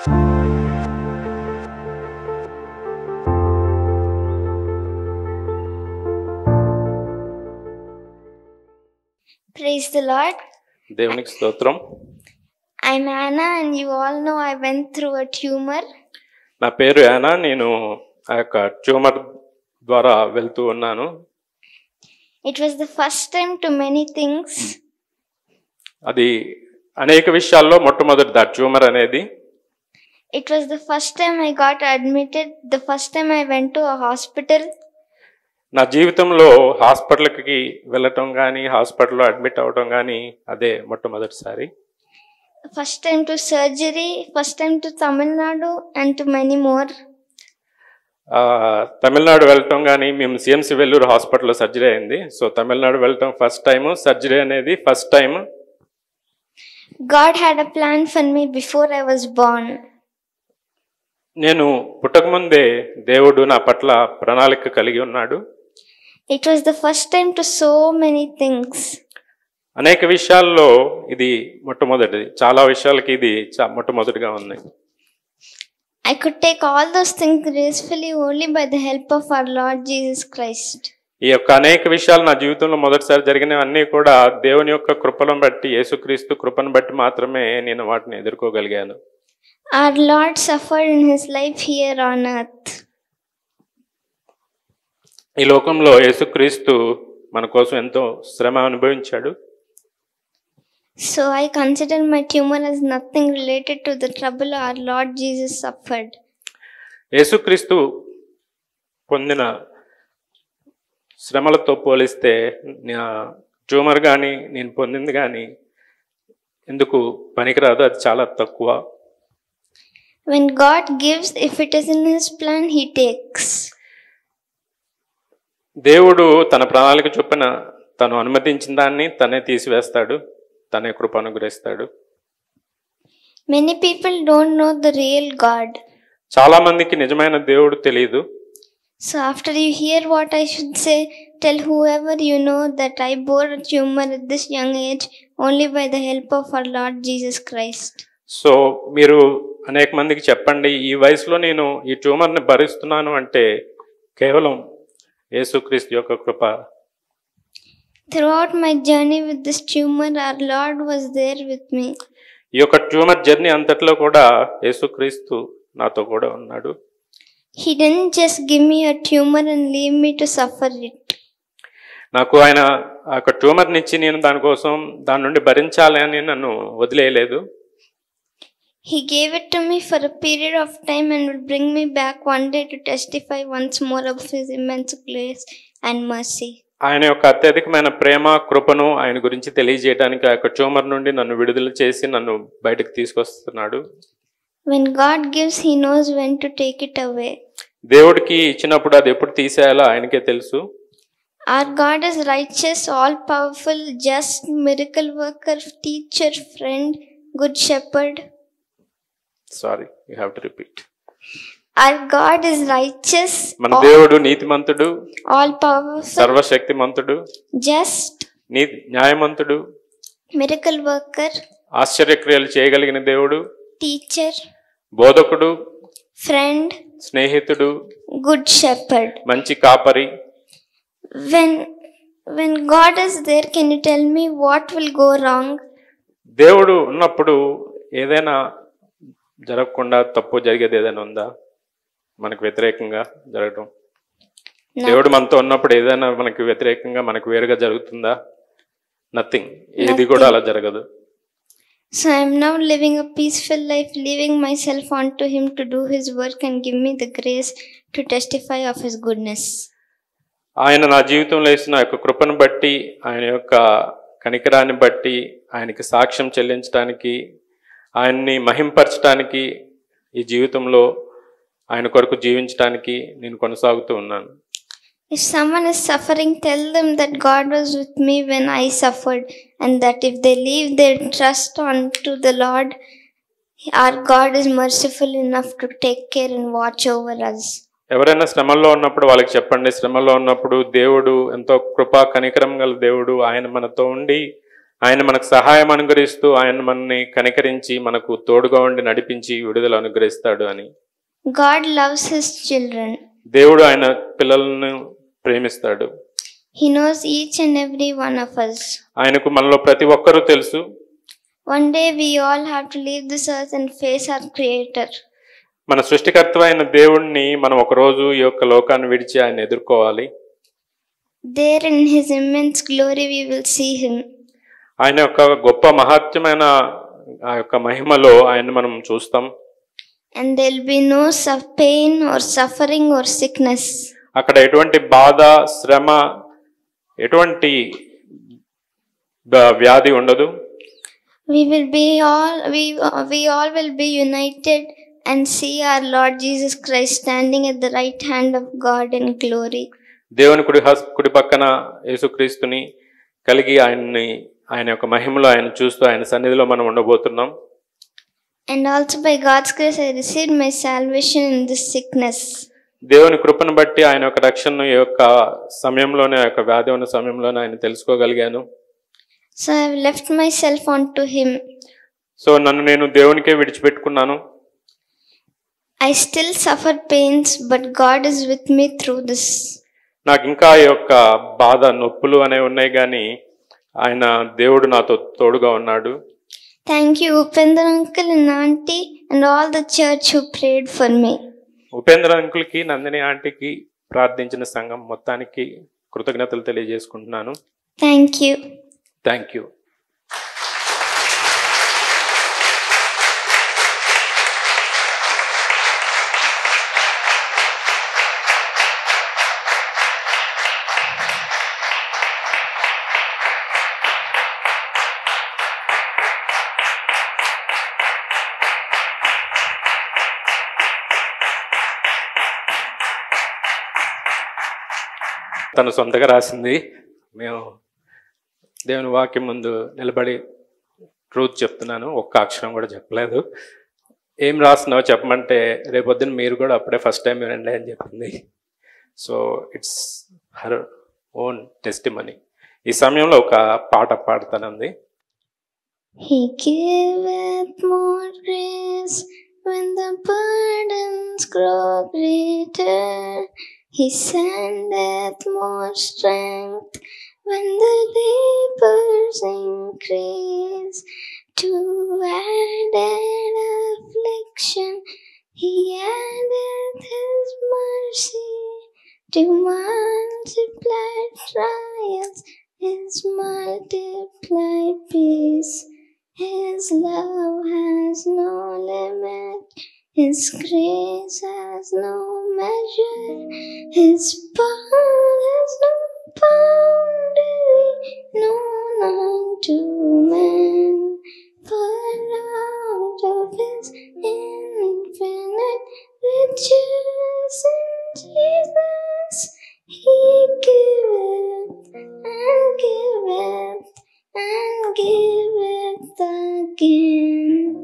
Praise the Lord. దేవునికి స్తోత్రం I'm Anna, and you all know I went through a tumor. నా పేరు యానా నేను ఆ యొక్క ట్యూమర్ ద్వారా వెళ్తూ ఉన్నాను It was the first time to many things. అది అనేక విషయాల్లో మొట్టమొదటిది ఆ ట్యూమర్ అనేది It was the first time I got admitted, the first time I went to a hospital. నా జీవితంలో హాస్పిటల్కి వెళ్ళటం కానీ హాస్పిటల్లో అడ్మిట్ అవ్వటం కానీ అదే మొట్టమొదటిసారి First time to surgery, first time to Tamil Nadu, and to many more. ఆ, తమిళనాడు వెళ్ళటం కానీ మేము సిఎంసి వెల్లూరు హాస్పిటల్లో సర్జరీ అయింది సో తమిళనాడు వెళ్ళటం ఫస్ట్ టైం సర్జరీ అనేది first time God had a plan for me before I was born. నేను పుట్టకముందే దేవుడు నా పట్ల ప్రణాళిక కలిగి ఉన్నాడు It was the first time to so many things. అనేక విషయాల్లో ఇది మొట్టమొదటిది చాలా విషయాలకి ఇది చా- మొట్టమొదటిగా ఉంది I could take all those things gracefully only by the help of our Lord Jesus Christ. ఈ యొక్క అనేక విషయాలు నా జీవితంలో మొదటిసారి జరిగినవన్నీ కూడా దేవుని యొక్క కృపను బట్టి యేసుక్రీస్తు కృపను బట్టి మాత్రమే నేను వాటిని ఎదుర్కోగలిగాను Our Lord suffered in his life here on earth. ఈ లోకంలో యేసుక్రీస్తు మన కోసం ఎంతో శ్రమ అనుభవించాడు So I consider my tumor as nothing related to the trouble our Lord Jesus suffered. యేసుక్రీస్తు పొందిన శ్రమలతో పోలిస్తే నా ట్యూమర్ కానీ నేను పొందింది కానీ ఎందుకు పనికిరాదు అది చాలా తక్కువ When God gives, if it is in his plan, he takes. దేవుడు తన ప్రణాళిక చొప్పున తను అనుమతించిన దాన్ని తనే తీసివేస్తాడు తనే కృప అనుగ్రహిస్తాడు Many people don't know the real God. చాలా మందికి నిజమైన దేవుడు తెలియదు So after you hear what I should say, tell whoever you know that I bore a tumor at this young age only by the help of our Lord Jesus Christ. So మీరు అనేక మందికి చెప్పండి ఈ వయసులో నేను ఈ ట్యూమర్ని భరిస్తున్నాను అంటే కేవలం యేసుక్రీస్తు యొక్క కృప Throughout my journey with this tumor, our Lord was there with me. ఈ యొక్క ట్యూమర్ జర్నీ అంతట్లో కూడా యేసుక్రీస్తు నాతో కూడా ఉన్నాడు He didn't just give me a tumor and leave me to suffer it. నాకు ఆయన ఆ యొక్క ట్యూమర్ నుంచి నేను దానికోసం దాని నుండి భరించాలి అని నన్ను వదిలేయలేదు He gave it to me for a period of time and will bring me back one day to testify once more of His immense grace and mercy. ఆయన యొక్క అత్యధికమైన ప్రేమ కృపను ఆయన గురించి తెలియజేయడానికి ఆ యొక్క ట్యూమర్ నుండి నన్ను విడుదల చేసి నన్ను బయటకు తీసుకొస్తున్నాడు When God gives, He knows when to take it away. దేవుడికి ఇచ్చినప్పుడు అది ఎప్పుడు తీసేయాలో ఆయనకే తెలుసు Our God is righteous, all powerful, just, miracle worker, teacher, friend, good shepherd. Sorry you have to repeat Our God is righteous, మన all, దేవుడు నీతిమంతుడు all powerful, సర్వశక్తిమంతుడు just, నీ న్యాయమంతుడు miracle worker, ఆశ్చర్యక్రియలు చేయగలిగిన దేవుడు teacher, బోధకుడు friend, స్నేహితుడు good shepherd. మంచి కాపరి When when God is there, can you tell me what will go wrong? దేవుడు ఉన్నప్పుడు ఏదైనా జరగకుండా తప్పు జరిగేది ఏదైనా ఉందా మనకు వ్యతిరేకంగా జరగడం No. దేవుడు మనతో ఉన్నప్పుడు ఏదైనా మనకి వ్యతిరేకంగా మనకు వేరుగా జరుగుతుందా నథింగ్ ఏది కూడా అలా జరగదు So I am now living a peaceful life, leaving myself onto Him to do His work and give me the grace to testify of His goodness. ఆయన నా జీవితంలో వేసిన యొక్క కృపను బట్టి ఆయన యొక్క కనికరాన్ని బట్టి ఆయనకి సాక్ష్యం చెల్లించడానికి ఆయన్ని మహింపరచడానికి ఈ జీవితంలో ఆయన కొరకు జీవించడానికి నేను కొనసాగుతూ ఉన్నాను If someone is suffering, tell them that God was with me when I suffered, and that if they leave their trust onto the Lord, our God is merciful enough to take care and watch over us. ఎవరైనా శ్రమల్లో ఉన్నప్పుడు వాళ్ళకి చెప్పండి శ్రమల్లో ఉన్నప్పుడు దేవుడు ఎంతో కృపా కనికరం గల దేవుడు ఆయన మనతో ఉండి ఆయన మనకు సహాయం అనుగ్రహిస్తూ ఆయన మనని కనికరించి మనకు తోడుగా ఉండి నడిపించి విడుదల అనుగ్రహిస్తాడు అని God loves His children. దేవుడు ఆయన పిల్లలను ప్రేమిస్తాడు He knows each and every one of us. ఆయనకు మనలో ప్రతి ఒక్కరూ తెలుసు One day we all have to leave this earth and face our Creator. మన సృష్టికర్త అయిన దేవుణ్ణి మనం ఒకరోజు ఈ యొక్క లోకాన్ని విడిచి ఆయన ఎదుర్కోవాలి There in His immense glory we will see Him. ఆయన యొక్క గొప్ప మహత్యమైన ఆ యొక్క మహిమలో ఆయన మనం చూస్తాం And there will be no su- pain or suffering or sickness. అక్కడ ఎటువంటి బాధ శ్రమ ఎటువంటి బ- వ్యాధి ఉండదు We will be all we we all will be united and see our Lord Jesus Christ standing at the right hand of God in glory. దేవుని కుడి హస్ కుడి పక్కన యేసుక్రీస్తుని కలిగి ఆయన్ని ఆయన యొక్క మహిమలో ఆయన చూస్తూ ఆయన సన్నిధిలో మనం ఉండబోతున్నాం And also by God's grace I received my salvation in this sickness. దేవుని కృపను బట్టి ఆయన యొక్క రక్షణ ఈ యొక్క సమయంలోనే ఆ యొక్క వ్యాధి ఉన్న సమయంలోనే ఆయన తెలుసుకోగలిగాను So I have left myself unto him. So నన్ను నేను దేవునికే విడిచిపెట్టుకున్నాను I still suffer pains, but God is with me through this. నాకు ఇంకా ఈ యొక్క బాధ నొప్పులు అనేవి ఉన్నాయి కానీ ఆయన దేవుడు నాతో తోడుగా ఉన్నాడు Thank you, Upendra uncle and auntie, and all the church who prayed for me. Upendra అంకుల్కి నందిని ఆంటీకి ప్రార్థించిన సంఘం మొత్తానికి కృతజ్ఞతలు తెలియజేసుకుంటున్నాను Thank you. థ్యాంక్ యూ తను సొంతగా రాసింది మేము దేవుని వాక్యం ముందు నిలబడి ట్రూత్ చెప్తున్నాను ఒక్క అక్షరం కూడా చెప్పలేదు ఏం రాస్తున్నావో చెప్పమంటే రేపొద్దున మీరు కూడా అప్పుడే ఫస్ట్ టైం వినండి అని చెప్పింది so it's her own testimony ఈ సమయంలో ఒక పాట పాడుతానంది He giveth more grace when the burdens grow greater. He sendeth more strength when the labors increase. To added affliction, He addeth His mercy. To multiplied trials, His multiplied peace. His love has no limit. His grace has no measure. His power has no boundary known unto man. For out of His infinite riches in Jesus, He giveth and giveth and giveth again.